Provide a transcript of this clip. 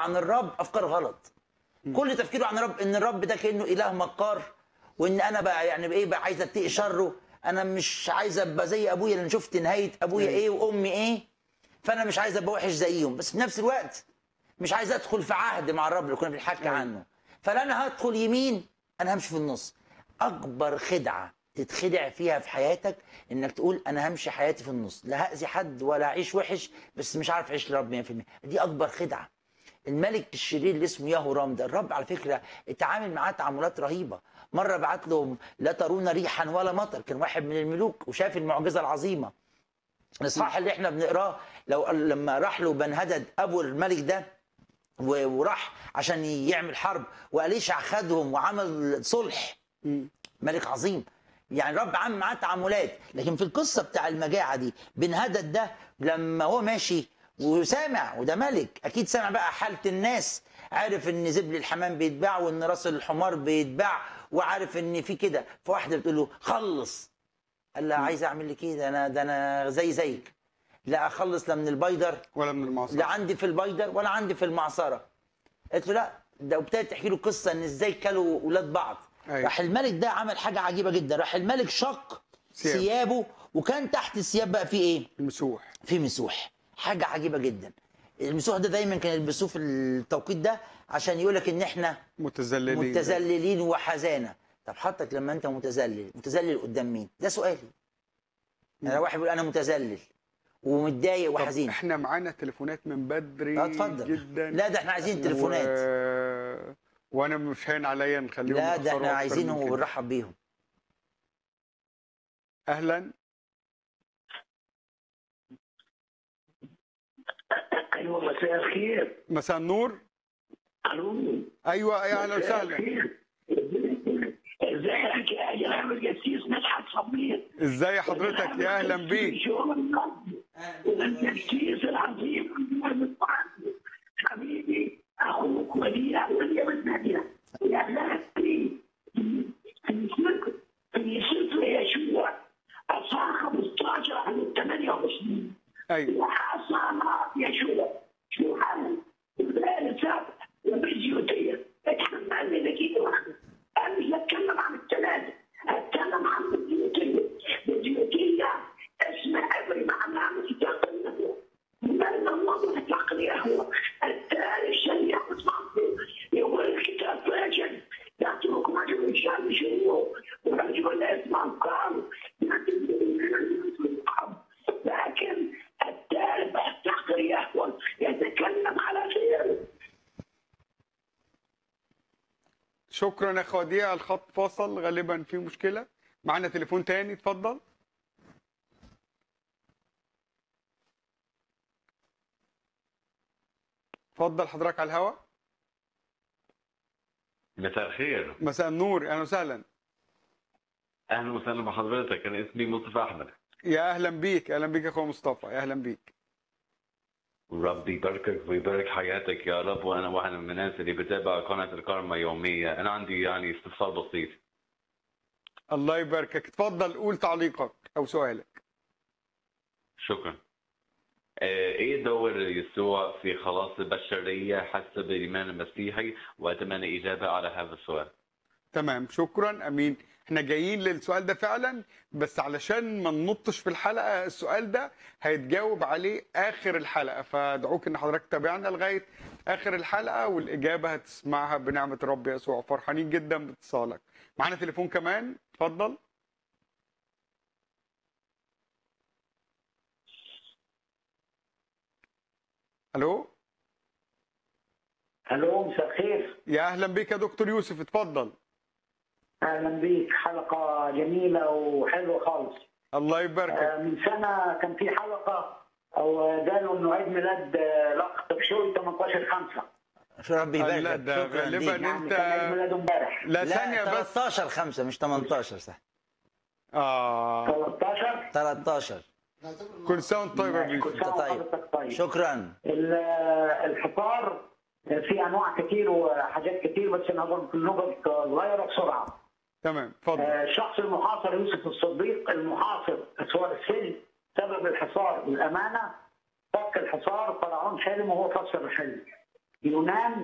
عن الرب افكار غلط كل تفكيره عن الرب ان الرب ده كانه اله مكار وان انا بقى يعني ايه بقى عايز اتقي شره انا مش عايز ابقى زي ابويا لان شفت نهايه ابويا ايه وامي ايه فانا مش عايز ابقى وحش زيهم بس في نفس الوقت مش عايز ادخل في عهد مع الرب اللي كنا بنحكي عنه فلا انا هدخل يمين انا همشي في النص اكبر خدعه تتخدع فيها في حياتك انك تقول انا همشي حياتي في النص لا هاذي حد ولا اعيش وحش بس مش عارف اعيش لرب 100% دي اكبر خدعه الملك الشرير اللي اسمه يهورام ده الرب على فكره اتعامل معاه تعاملات رهيبه مره بعت له لا ترون ريحا ولا مطر كان واحد من الملوك وشاف المعجزه العظيمه الاصحاح اللي احنا بنقراه لو لما راح له بن هدد ابو الملك ده و- وراح عشان يعمل حرب واليشع خدهم وعمل صلح مم. ملك عظيم يعني رب عامل معاه تعاملات لكن في القصه بتاع المجاعه دي بن هدد ده لما هو ماشي وسامع وده ملك اكيد سامع بقى حاله الناس عارف ان زبل الحمام بيتباع وان راس الحمار بيتباع وعارف ان في كده فواحده بتقول له خلص قال لها عايز اعمل لك ايه ده انا ده انا زي زيك لا اخلص لا من البيدر ولا من المعصيه لا عندي في البيدر ولا عندي في المعصره قالت له لا ده وابتدت تحكي له قصه ان ازاي كلوا ولاد بعض أيوة. راح الملك ده عمل حاجه عجيبه جدا راح الملك شق ثياب. ثيابه وكان تحت الثياب بقى في ايه المسوح في مسوح حاجه عجيبه جدا المسوح ده دايما كان يلبسوه في التوقيت ده عشان يقول لك ان احنا متذللين متذللين وحزانه طب حضرتك لما انت متذلل متذلل قدام مين ده سؤالي انا واحد بيقول انا متذلل ومتضايق طب وحزين احنا معانا تليفونات من بدري اه اتفضل جدا لا ده احنا عايزين تليفونات و... وانا مش هين عليا نخليهم لا ده يخسروا احنا أكتر عايزينهم من كده. وبنرحب بيهم اهلا ايوه مساء الخير مساء النور الو ايوه يا اهلا مساء وسهلا الخير. ازيك يا جناب الجسيس مدحت صبير ازاي حضرتك يا اهلا بيك الجسيس العظيم حبيبي اخوك وديع وديع النبي يا نبي في سفر في سفر يشوع اصحاح 15 عن 28 ايوه وحصل يشوع شو حل الثالثة وبالزيوتية اتحمل لي دقيقة واحدة أنا مش بتكلم عن الثلاثة أتكلم عن الزيوتية الزيوتية اسم أبري معناها مستقل من الله العقل هو الثالث شيء يحدث معه يقول الكتاب فاجر يعطيكم رجل الشام شنو ورجل اسمه قال لكن الثالث التحقير يهون يتكلم على غيره شكرا يا اخ وديع الخط فصل غالبا في مشكله معانا تليفون تاني اتفضل اتفضل حضرتك على الهواء مساء الخير مساء النور اهلا وسهلا اهلا وسهلا بحضرتك انا اسمي مصطفى احمد يا اهلا بيك اهلا بيك يا اخويا مصطفى يا اهلا بيك ربي يباركك ويبارك حياتك يا رب وانا واحد من الناس اللي بتابع قناه الكارما يوميا انا عندي يعني استفسار بسيط الله يباركك اتفضل قول تعليقك او سؤالك شكرا آه، ايه دور يسوع في خلاص البشريه حسب الايمان المسيحي واتمنى اجابه على هذا السؤال تمام شكرا امين احنا جايين للسؤال ده فعلا بس علشان ما ننطش في الحلقه السؤال ده هيتجاوب عليه اخر الحلقه فادعوك ان حضرتك تتابعنا لغايه اخر الحلقه والاجابه هتسمعها بنعمه رب يسوع فرحانين جدا باتصالك معانا تليفون كمان اتفضل الو الو مساء الخير يا اهلا بك يا دكتور يوسف اتفضل اهلا بيك حلقه جميله وحلوه خالص الله يباركك آه، من سنه كان في حلقه او قالوا انه عيد ميلاد آه، الاخ تبشوي 18 5 شو ربي لا، يبارك ده شكرا غالباً ليك. يعني أنت- كان عيد ميلاده امبارح لا, لا ثانيه بس 13 5 مش 18 صح اه 13 13 كل سنه وانت طيب يا ماشي، بيوسف كل سنه طيب. وحضرتك طيب شكرا ال- الحصار في انواع كتير وحاجات كتير بس انا هقول نقط صغيره بسرعه تمام اتفضل آه، الشخص المحاصر يوسف الصديق المحاصر اسوار السجن سبب الحصار الامانه فك الحصار فرعون حلم وهو فسر الحلم يونان